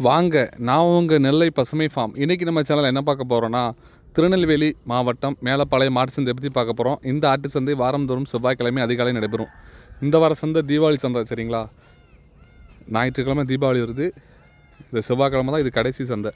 வாங்க நான் உங்கள் நெல்லை பசுமை ஃபார்ம் இன்றைக்கி நம்ம சேனல் என்ன பார்க்க போகிறோன்னா திருநெல்வேலி மாவட்டம் மேலப்பாளையம் மாட்டு சந்தை பற்றி பார்க்க போகிறோம் இந்த ஆட்டு சந்தை வாரந்தோறும் செவ்வாய்க்கிழமை அதிகாலை நடைபெறும் இந்த வார சந்தை தீபாவளி சந்தை சரிங்களா ஞாயிற்றுக்கிழமை தீபாவளி வருது இந்த செவ்வாய்க்கிழமை தான் இது கடைசி சந்தை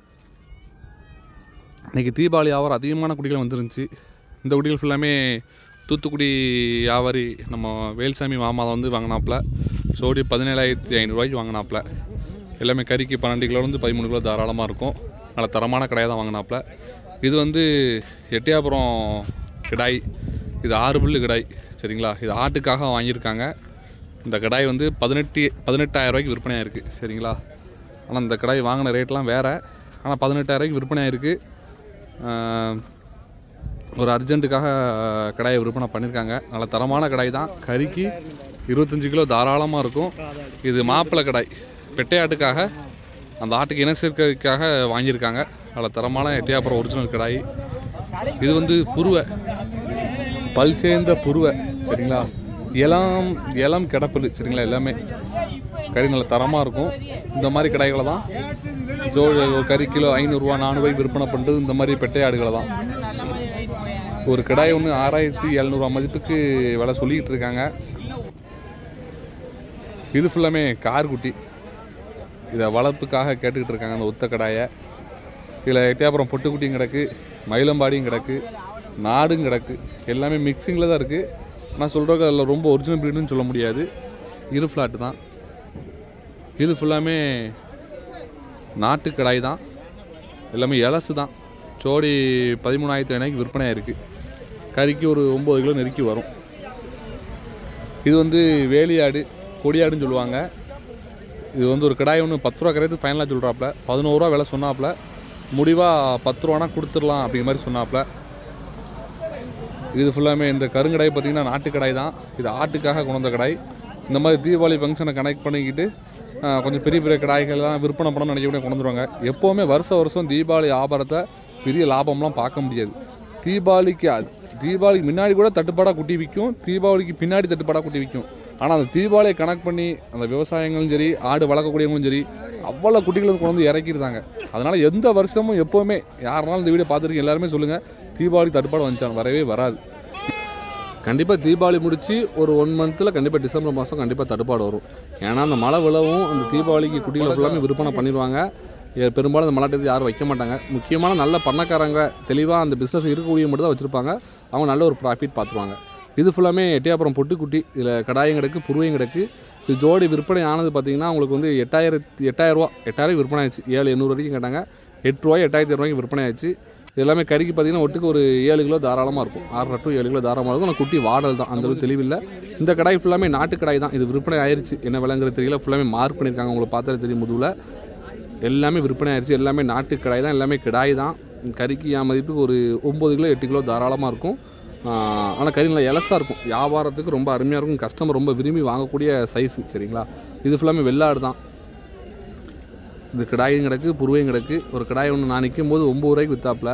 இன்றைக்கி தீபாவளி வியாபாரம் அதிகமான குடிகள் வந்துருந்துச்சு இந்த குடிகள் ஃபுல்லாமே தூத்துக்குடி வியாபாரி நம்ம வேல்சாமி மாமா தான் வந்து வாங்கினாப்புல சோடி பதினேழாயிரத்தி ஐநூறுரூவாய்க்கு வாங்கினாப்புல எல்லாமே கறிக்கு பன்னெண்டு கிலோலேருந்து பதிமூணு கிலோ தாராளமாக இருக்கும் நல்ல தரமான கடையாக தான் வாங்கினாப்புல இது வந்து எட்டியாபுரம் கிடாய் இது ஆறு புல்லு கிடாய் சரிங்களா இது ஆட்டுக்காக வாங்கியிருக்காங்க இந்த கடாய் வந்து பதினெட்டு பதினெட்டாயிரம் ரூபாய்க்கு விற்பனை ஆயிருக்கு சரிங்களா ஆனால் இந்த கடாய் வாங்கின ரேட்லாம் வேறு ஆனால் பதினெட்டாயிரம் ரூபாய்க்கு விற்பனை ஆயிருக்கு ஆஹ், ஒரு அர்ஜென்ட்டுக்காக கடாயை விற்பனை பண்ணியிருக்காங்க நல்ல தரமான கடாய் தான் கறிக்கு இருபத்தஞ்சி கிலோ தாராளமாக இருக்கும் இது மாப்பிள்ளை கடாய் பெட்டையாட்டுக்காக அந்த ஆட்டுக்கு இன சேர்க்கைக்காக வாங்கியிருக்காங்க நல்ல தரமான எட்டியாப்புறம் ஒரிஜினல் கடாய் இது வந்து புருவை பல் சேர்ந்த புருவை சரிங்களா இளம் இளம் கிடப்புது சரிங்களா எல்லாமே கறி நல்ல தரமாக இருக்கும் இந்த மாதிரி கடாய்களை தான் ஜோ ஒரு கறி கிலோ ஐநூறுரூவா நானூறுபாய்க்கு விற்பனை பண்ணுறது இந்த மாதிரி பெட்டை ஆடுகளை தான் ஒரு கடாய் ஒன்று ஆறாயிரத்தி எழுநூறுவா மதிப்புக்கு விலை சொல்லிக்கிட்டு இருக்காங்க இது ஃபுல்லாமே கார் குட்டி இதை வளர்ப்புக்காக கேட்டுக்கிட்டு இருக்காங்க அந்த ஒத்த கடாயை இதில் எட்டியாப்புறம் பொட்டுக்குட்டியும் கிடக்கு மயிலம்பாடியும் கிடக்கு நாடும் கிடக்கு எல்லாமே மிக்சிங்கில் தான் இருக்குது நான் சொல்கிறக்கு அதில் ரொம்ப ஒரிஜினல் ப்ரீடுன்னு சொல்ல முடியாது இரு ஃப்ளாட்டு தான் இது ஃபுல்லாமே நாட்டு கடாய் தான் எல்லாமே இலசு தான் ஜோடி பதிமூணாயிரத்தி ஐநூறுக்கு விற்பனை ஆயிருக்கு கறிக்கு ஒரு ஒம்பது கிலோ நெருக்கி வரும் இது வந்து வேலியாடு கொடியாடுன்னு சொல்லுவாங்க இது வந்து ஒரு கடாய் ஒன்று பத்து ரூபா கரையத்து ஃபைனலாக சொல்கிறாப்புல பதினோருவா விலை சொன்னாப்புல முடிவாக பத்து ரூபானா கொடுத்துடலாம் அப்படிங்கிற மாதிரி சொன்னாப்புல இது ஃபுல்லாமே இந்த கருங்கடாய் பார்த்தீங்கன்னா நாட்டு கடாய் தான் இது ஆட்டுக்காக கொண்டு வந்த கடாய் இந்த மாதிரி தீபாவளி ஃபங்க்ஷனை கனெக்ட் பண்ணிக்கிட்டு ஆ, கொஞ்சம் பெரிய பெரிய கடாய்கள்லாம் விற்பனை பண்ணணும்னு நினைக்கக்கூடிய கொண்டு வந்துருவாங்க எப்போவுமே வருஷம் வருஷம் தீபாவளி ஆபரத்தை பெரிய லாபம்லாம் பார்க்க முடியாது தீபாவளிக்கு அது- தீபாவளிக்கு முன்னாடி கூட தட்டுப்பாடாக குட்டி விற்கும் தீபாவளிக்கு பின்னாடி தட்டுப்பாடாக குட்டி விற்கும் ஆனால் அந்த தீபாவளியை கனெக்ட் பண்ணி அந்த விவசாயங்களும் சரி ஆடு வளர்க்கக்கூடியவங்களும் சரி அவ்வளோ குட்டிகளும் கொண்டு வந்து இறக்கிருந்தாங்க அதனால் எந்த வருஷமும் எப்போவுமே யாருனாலும் இந்த வீடியோ பார்த்துருக்கீங்க எல்லாருமே சொல்லுங்கள் தீபாவளிக்கு தட்டுப்பாடு வந்துச்சான் வரவே வராது கண்டிப்பாக தீபாவளி முடிச்சு ஒரு ஒன் மந்த்தில் கண்டிப்பாக டிசம்பர் மாதம் கண்டிப்பாக தட்டுப்பாடு வரும் ஏன்னா அந்த மழை விழவும் அந்த தீபாவளிக்கு குட்டிகளை ஃபுல்லாமே விற்பனை பண்ணிடுவாங்க எ- பெரும்பாலும் அந்த மலாட்டத்தை யாரும் வைக்க மாட்டாங்க முக்கியமான நல்ல பண்ணக்காரங்க தெளிவாக அந்த பிஸ்னஸ் இருக்கக்கூடிய மட்டும் தான் வச்சுருப்பாங்க அவங்க நல்ல ஒரு ப்ராஃபிட் பார்த்துருவாங்க இது ஃபுல்லாமே எட்டியாப்புறம் பொட்டுக்குட்டி இதில் கடாயம் கிடக்கு புருவையும் கிடக்கு இது ஜோடி விற்பனை ஆனது பார்த்தீங்கன்னா உங்களுக்கு வந்து எட்டாயிரத்தி எட்டாயிரரூவா எட்டாயிரம் விற்பனை ஆயிடுச்சு ஏழு எண்ணூறு வரைக்கும் கேட்டாங்க எட்டு ரூபாய் எட்டாயிரத்தி ரூபாய்க்கு விற்பனை ஆயிடுச்சு இது எல்லாமே கறிக்கு பார்த்தீங்கன்னா ஒட்டுக்கு ஒரு ஏழு கிலோ தாராளமாக இருக்கும் ஆறரை டு ஏழு கிலோ தாராளமாக இருக்கும் ஆனால் குட்டி வாடல் தான் அந்த அளவுக்கு தெளிவில்லை இந்த கடாய் ஃபுல்லாமே நாட்டு கடாய் தான் இது விற்பனை ஆயிருச்சு என்ன விலைங்கிறது தெரியல ஃபுல்லாமே மார்க் பண்ணியிருக்காங்க உங்களுக்கு பார்த்தாலே தெரியும் முதுவில் எல்லாமே விற்பனை ஆயிடுச்சு எல்லாமே நாட்டு கடாய் தான் எல்லாமே கிடாய் தான் கறிக்கு என் மதிப்புக்கு ஒரு ஒம்பது கிலோ எட்டு கிலோ தாராளமாக இருக்கும் ஆனால் கறி நல்லா இலசாக இருக்கும் வியாபாரத்துக்கு ரொம்ப அருமையாக இருக்கும் கஸ்டமர் ரொம்ப விரும்பி வாங்கக்கூடிய சைஸு சரிங்களா இது ஃபுல்லாமே வெள்ளாடு தான் இது கிடாயும் கிடக்கு புருவையும் கிடக்கு ஒரு கிடாய் ஒன்று நான் நிற்கும் போது ஒம்பது ரூபாய்க்கு விற்றாப்புல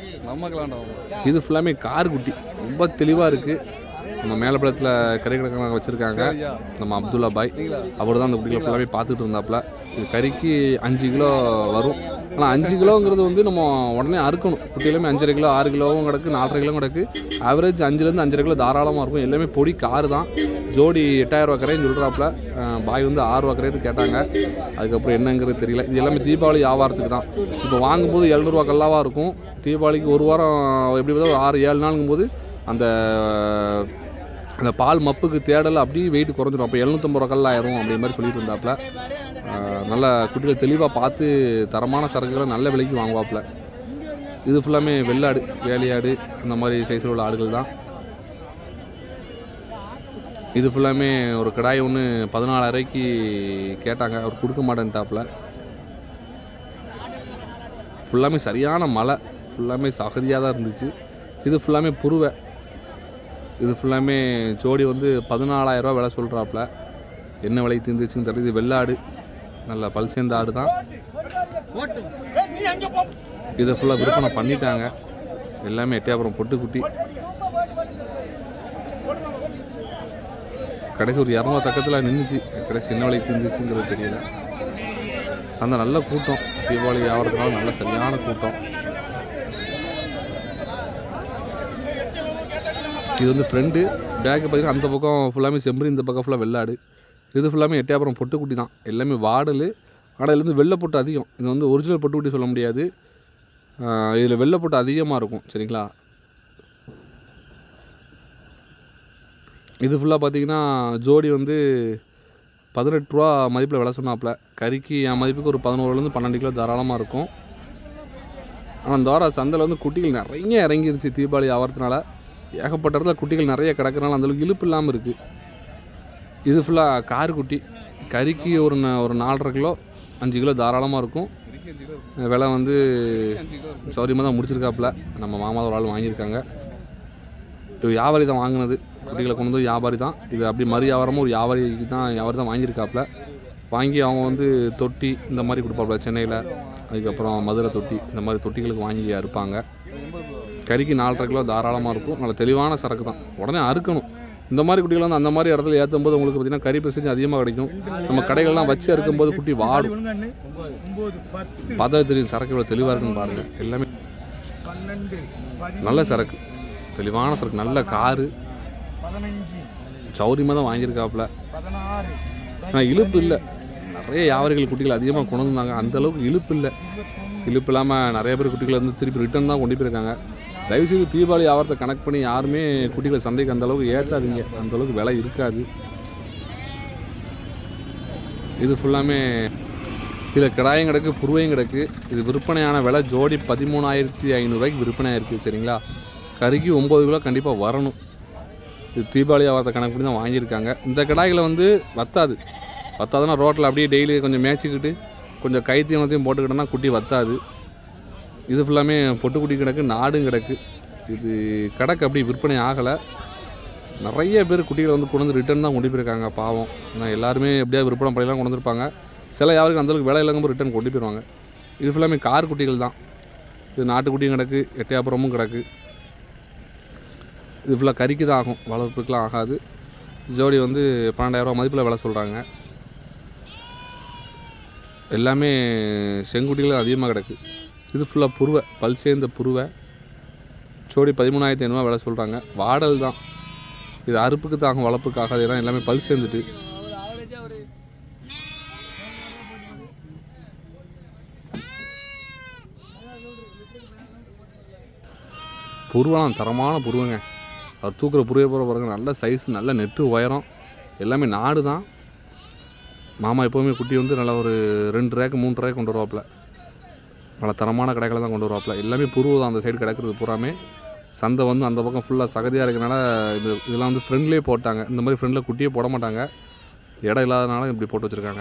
இது ஃபுல்லாமே கார் குட்டி ரொம்ப தெளிவாக இருக்குது நம்ம மேலப்படத்தில் கறி கிடக்காங்க வச்சுருக்காங்க நம்ம அப்துல்லா பாய் அவர் தான் அந்த குட்டிகளை ஃபுல்லாகவே பார்த்துட்டு இருந்தாப்புல இது கறிக்கு அஞ்சு கிலோ வரும் ஆனால் அஞ்சு கிலோங்கிறது வந்து நம்ம உடனே அறுக்கணும் குட்டியிலுமே அஞ்சரை கிலோ ஆறு கிலோவும் கிடக்கு நாலரை கிலோ கிடக்கு ஆவரேஜ் அஞ்சுலேருந்து அஞ்சரை கிலோ தாராளமாக இருக்கும் எல்லாமே பொடி கார் தான் ஜோடி எட்டாயிரம் ரூபா கரைன்னு சொல்கிறாப்புல பாய் வந்து ஆறு ரூபா கரைன்னு கேட்டாங்க அதுக்கப்புறம் என்னங்கிறது தெரியல இது எல்லாமே தீபாவளி வியாபாரத்துக்கு தான் இப்போ வாங்கும்போது எழுநூறுவா கல்லாவாக இருக்கும் தீபாவளிக்கு ஒரு வாரம் எப்படி பார்த்தா ஒரு ஆறு ஏழு நாளுங்கும் போது அந்த அந்த பால் மப்புக்கு தேடலை அப்படியே வெயிட் குறைஞ்சிரும் அப்போ எழுநூத்தம்பது ரூபா கல் ஆயிரும் அப்படிங்கிற மாதிரி சொல்லிட்டு இருந்தாப்புல ஆஹ் நல்ல குட்டிகள் தெளிவாக பார்த்து தரமான சரக்குகளை நல்ல விலைக்கு வாங்குவாப்புல இது ஃபுல்லாமே வெள்ளாடு வேலையாடு இந்த மாதிரி சைஸில் உள்ள ஆடுகள் தான் இது ஃபுல்லாமே ஒரு கடாய் ஒன்று பதினாலாயிரூவாய்க்கு கேட்டாங்க அவர் கொடுக்க மாட்டேன்ட்டாப்புல ஃபுல்லாமே சரியான மழை ஃபுல்லாமே சகதியாக தான் இருந்துச்சு இது ஃபுல்லாமே புருவை இது ஃபுல்லாமே ஜோடி வந்து பதினாலாயிரரூவா விலை சொல்கிறாப்புல என்ன விலைக்கு தீர்ந்துச்சுன்னு தெரியல இது வெள்ளாடு நல்ல பல் சேர்ந்த ஆடு தான் இதை ஃபுல்லாக விற்பனை பண்ணிட்டாங்க எல்லாமே எட்டையாபுரம் பொட்டுக்குட்டி கடைசி ஒரு இரநூறு பக்கத்தில் நின்றுச்சு கடைசி என்ன விலைக்கு தீர்ந்துச்சுங்கிறது தெரியல சந்தை நல்ல கூட்டம் தீபாவளி ஆகிறதுனால நல்ல சரியான கூட்டம் இது வந்து ஃப்ரெண்டு பேக்கு பார்த்தீங்கன்னா அந்த பக்கம் ஃபுல்லாமே செம்பரி இந்த பக்கம் ஃபுல்லாக வெள்ளாடு இது ஃபுல்லாமே எட்டையாபுரம் பொட்டுக்குட்டி தான் எல்லாமே வாடல் ஆனால் இதுல இருந்து வெள்ளை பொட்டு அதிகம் இது வந்து ஒரிஜினல் பொட்டுக்குட்டி சொல்ல முடியாது இதில் வெள்ளை பொட்டு அதிகமாக இருக்கும் சரிங்களா இது ஃபுல்லாக பார்த்தீங்கன்னா ஜோடி வந்து பதினெட்டு ரூபா மதிப்பில் விலை சொன்னாப்புல கறிக்கு என் மதிப்புக்கு ஒரு பதினோருலேருந்து பன்னெண்டு கிலோ தாராளமாக இருக்கும் ஆனால் இந்த வாரம் சந்தையில் வந்து குட்டிகள் நிறைய இறங்கிருச்சு தீபாவளி ஆகிறதுனால ஏகப்பட்ட இடத்துல குட்டிகள் நிறைய கிடக்கிறனால அந்தளவுக்கு இழுப்பு இல்லாமல் இருக்குது இது ஃபுல்லாக கார் குட்டி கறிக்கு ஒரு ந- ஒரு நாலரை கிலோ அஞ்சு கிலோ தாராளமாக இருக்கும் விலை வந்து சௌரியமாக தான் முடிச்சிருக்காப்புல நம்ம மாமா ஒரு ஆள் வாங்கியிருக்காங்க இது வியாபாரி தான் வாங்கினது குட்டிகளை கொண்டு வந்து வியாபாரி தான் இது அப்படி மறு வியாபாரமும் ஒரு வியாபாரிக்கு தான் வியாபாரி தான் வாங்கியிருக்காப்புல வாங்கி அவங்க வந்து தொட்டி இந்த மாதிரி கொடுப்பாப்புல சென்னையில் அதுக்கப்புறம் மதுரை தொட்டி இந்த மாதிரி தொட்டிகளுக்கு வாங்கி அறுப்பாங்க கறிக்கு நாலரை கிலோ தாராளமாக இருக்கும் நல்ல தெளிவான சரக்கு தான் உடனே அறுக்கணும் இந்த மாதிரி குட்டிகள் வந்து அந்த மாதிரி இடத்துல ஏற்றும் போது உங்களுக்கு பார்த்தீங்கன்னா கறி பெர்சன்ட் அதிகமாக கிடைக்கும் நம்ம கடைகள்லாம் வச்சு அறுக்கும்போது குட்டி வாடும் ஒழுங்கண்ணு ஒம்பது பத்து பார்த்தா தெரியும் சரக்கு இவ்வளோ தெளிவாக இருக்குன்னு பாருங்கள் எல்லாமே பன்னெண்டு நல்ல சரக்கு தெளிவான சரக்கு நல்ல காரு பதினஞ்சு சௌரியமாக தான் வாங்கியிருக்காப்புல பதினாறு ஆனால் இழுப்பு இல்லை நிறைய வியாபாரிகள் குட்டிகள் அதிகமாக கொண்டு வந்தாங்க அந்த அளவுக்கு இழுப்பு இல்லை இழுப்பு இல்லாமல் நிறைய பேர் குட்டிகளை வந்து திருப்பி ரிட்டர்ன் தான் கொண்டு போயிருக்காங்க தயவுசெய்து தீபாவளி ஆவரத்தை கனெக்ட் பண்ணி யாருமே குட்டிகளை சந்தைக்கு அந்த அளவுக்கு ஏற்றாதீங்க அந்த அளவுக்கு விலை இருக்காது இது ஃபுல்லாமே இதில் கிடாயும் கிடக்கு புருவையும் கிடக்கு இது விற்பனையான விலை ஜோடி பதிமூணாயிரத்தி ஐநூறுரூவாய்க்கு விற்பனை ஆயிருக்கு சரிங்களா கறிக்கு ஒம்பது கிலோ கண்டிப்பாக வரணும் இது தீபாவளி ஆவரத்தை கணக்கு பண்ணி தான் வாங்கியிருக்காங்க இந்த கிடாய்களை வந்து வத்தாது வத்தாதுன்னா ரோட்டில் அப்படியே டெய்லி கொஞ்சம் மேய்ச்சிக்கிட்டு கொஞ்சம் கைத்தீவனத்தையும் போட்டுக்கிட்டோம்னா குட்டி வத்தாது இது ஃபுல்லாமே பொட்டுக்குட்டி கிடக்கு நாடும் கிடக்கு இது கிடக்கு அப்படி விற்பனை ஆகலை நிறைய பேர் குட்டிகளை வந்து கொண்டு வந்து ரிட்டர்ன் தான் கொண்டு போயிருக்காங்க பாவம் ஏன்னா எல்லாருமே எப்படியாவது விற்பனை பண்ணிலாம் கொண்டு வந்திருப்பாங்க சில யாருக்கு அந்தளவுக்கு விலை இல்லாமல் ரிட்டர்ன் கொண்டு போயிடுவாங்க இது ஃபுல்லாமே கார் குட்டிகள் தான் இது நாட்டுக்குட்டியும் கிடக்கு எட்டையாப்புறமும் கிடக்கு இது ஃபுல்லாக கறிக்கு தான் ஆகும் வளர்ப்புக்கெலாம் ஆகாது ஜோடி வந்து பன்னெண்டாயிரரூவா மதிப்பில் விலை சொல்கிறாங்க எல்லாமே செங்குட்டிகள் அதிகமாக கிடக்கு இது ஃபுல்லாக புருவை பல் சேர்ந்த புருவை ஜோடி பதிமூணாயிரத்தி ஐநூறுவா விலை சொல்கிறாங்க வாடல் தான் இது அறுப்புக்கு தாகும் வளர்ப்புக்கு ஆகாது ஏன்னா எல்லாமே பல் சேர்ந்துட்டு புருவலாம் தரமான புருவங்க அவர் தூக்குற புருவை போகிற பாருங்க நல்ல சைஸ் நல்ல நெட்டு உயரம் எல்லாமே நாடு தான் மாமா எப்போவுமே குட்டி வந்து நல்லா ஒரு ரெண்டு ரேக்கு மூணு ரேக்கு கொண்டு வருவாப்புல நல்ல தரமான கடைகளை தான் கொண்டு வருவாப்புல எல்லாமே புருவு தான் அந்த சைடு கிடக்கிறது பூராமே சந்தை வந்து அந்த பக்கம் ஃபுல்லாக சகதியாக இருக்கனால இது இதெல்லாம் வந்து ஃப்ரெண்ட்லேயே போட்டாங்க இந்த மாதிரி ஃப்ரெண்டில் குட்டியே போட மாட்டாங்க இடம் இல்லாதனால இப்படி போட்டு வச்சுருக்காங்க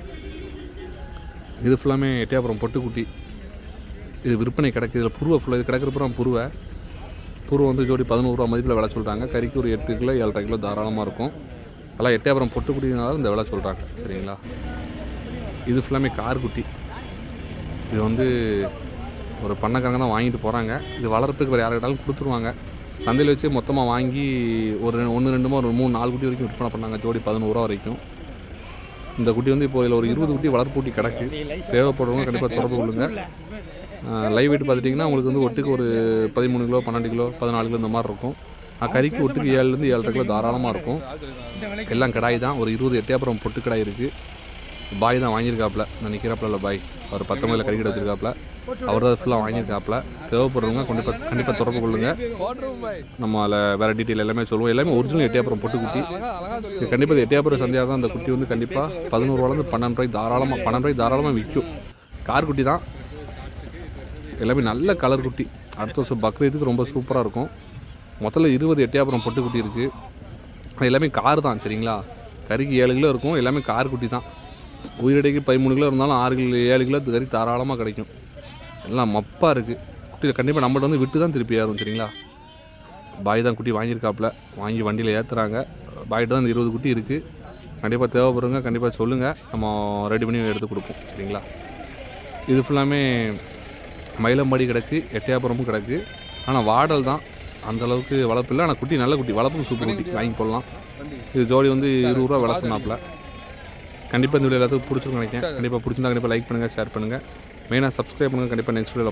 இது ஃபுல்லாமே எட்டியாபுரம் பொட்டுக்குட்டி இது விற்பனை கிடக்கு இதில் புருவை ஃபுல்லாக இது கிடக்கிற புறம் புருவை புருவை வந்து ஜோடி பதினோருவா மதிப்பில் விலை சொல்கிறாங்க கறிக்கு ஒரு எட்டு கிலோ ஏழரை கிலோ தாராளமாக இருக்கும் அதெல்லாம் எட்டியாபுரம் பொட்டுக்குட்டினால இந்த விலை சொல்கிறாங்க சரிங்களா இது ஃபுல்லாமே கார் குட்டி இது வந்து ஒரு பண்ணக்காரங்க தான் வாங்கிட்டு போகிறாங்க இது வளர்ப்புக்கு வேறு யாருக்கிட்டாலும் கொடுத்துருவாங்க சந்தையில் வச்சு மொத்தமாக வாங்கி ஒரு ஒன்று ரெண்டுமா ஒரு மூணு நாலு குட்டி வரைக்கும் விற்பனை பண்ணாங்க ஜோடி பதினோருவா வரைக்கும் இந்த குட்டி வந்து இப்போ இதில் ஒரு இருபது குட்டி வளர்ப்பு குட்டி கிடக்கு தேவைப்படுறவங்க கண்டிப்பாக தொடர்பு கொள்ளுங்க லைவ் வெயிட் பார்த்துட்டிங்கன்னா உங்களுக்கு வந்து ஒட்டுக்கு ஒரு பதிமூணு கிலோ பன்னெண்டு கிலோ பதினாலு கிலோ இந்த மாதிரி இருக்கும் ஆஹ் கறிக்கு ஒட்டுக்கு ஏழுலேருந்து ஏழரை கிலோ தாராளமாக இருக்கும் எல்லாம் கடாய் தான் ஒரு இருபது எட்டையாப்புறம் பொட்டு கடாய் இருக்குது பாய் தான் வாங்கியிருக்காப்புல நான் நிற்கிறாப்புல இல்லை பாய் அவர் பத்தொம்பதில் கறி கடை வச்சிருக்காப்புல அவர் தான் ஃபுல்லாக வாங்கியிருக்காப்புல தேவைப்படுறவங்க கண்டிப்பாக கண்டிப்பாக தொடர்பு கொள்ளுங்க நம்ம அதில் வேறு டீட்டெயில் எல்லாமே சொல்லுவோம் எல்லாமே ஒரிஜினல் எட்டியாப்புறம் பொட்டு குட்டி இது கண்டிப்பாக இது எட்டியாப்புறம் சந்தையாக தான் அந்த குட்டி வந்து கண்டிப்பாக பதினோருவாலேருந்து பன்னெண்டு ரூபாய்க்கு தாராளமாக பன்னெண்டு ரூபாய்க்கு தாராளமாக விற்கும் கார் குட்டி தான் எல்லாமே நல்ல கலர் குட்டி அடுத்த வருஷம் பக்ரீத்துக்கு ரொம்ப சூப்பராக இருக்கும் மொத்தத்தில் இருபது எட்டியாப்புறம் பொட்டு குட்டி இருக்குது எல்லாமே கார் தான் சரிங்களா கறிக்கு ஏழு கிலோ இருக்கும் எல்லாமே கார் குட்டி தான் உயிரடைக்கு பதிமூணு கிலோ இருந்தாலும் ஆறு கிலோ ஏழு கிலோ கறி தாராளமாக கிடைக்கும் எல்லாம் மப்பாக இருக்குது குட்டியில் கண்டிப்பாக நம்மள்ட்ட வந்து விட்டு தான் திருப்பி ஏறும் சரிங்களா பாய் தான் குட்டி வாங்கியிருக்காப்புல வாங்கி வண்டியில் ஏற்றுறாங்க பாய்கிட்ட தான் இந்த இருபது குட்டி இருக்குது கண்டிப்பாக தேவைப்படுங்க கண்டிப்பாக சொல்லுங்கள் நம்ம ரெடி பண்ணி எடுத்து கொடுப்போம் சரிங்களா இது ஃபுல்லாமே மயிலம்பாடி கிடக்கு எட்டையாபுரமும் கிடக்கு ஆனால் வாடல் தான் அந்த அளவுக்கு வளர்ப்பு இல்லை ஆனால் குட்டி நல்ல குட்டி வளர்ப்புக்கு சூப்பர் குட்டி வாங்கி போடலாம் இது ஜோடி வந்து இருபது ரூபா விலை சொன்னாப்புல கண்டிப்பாக இந்த வீடியோ எல்லாத்துக்கும் பிடிச்சிருக்கும் நினைக்கிறேன் கண்டிப்பாக பிடிச்சிருந்தா கண்டிப்பாக லைக் பண்ணுங்கள் ஷேர் பண்ணுங்கள் மெயினாக சப்ஸ்கிரைப் பண்ணுங்கள் கண்டிப்பாக நெக்ஸ்ட் வீடியோ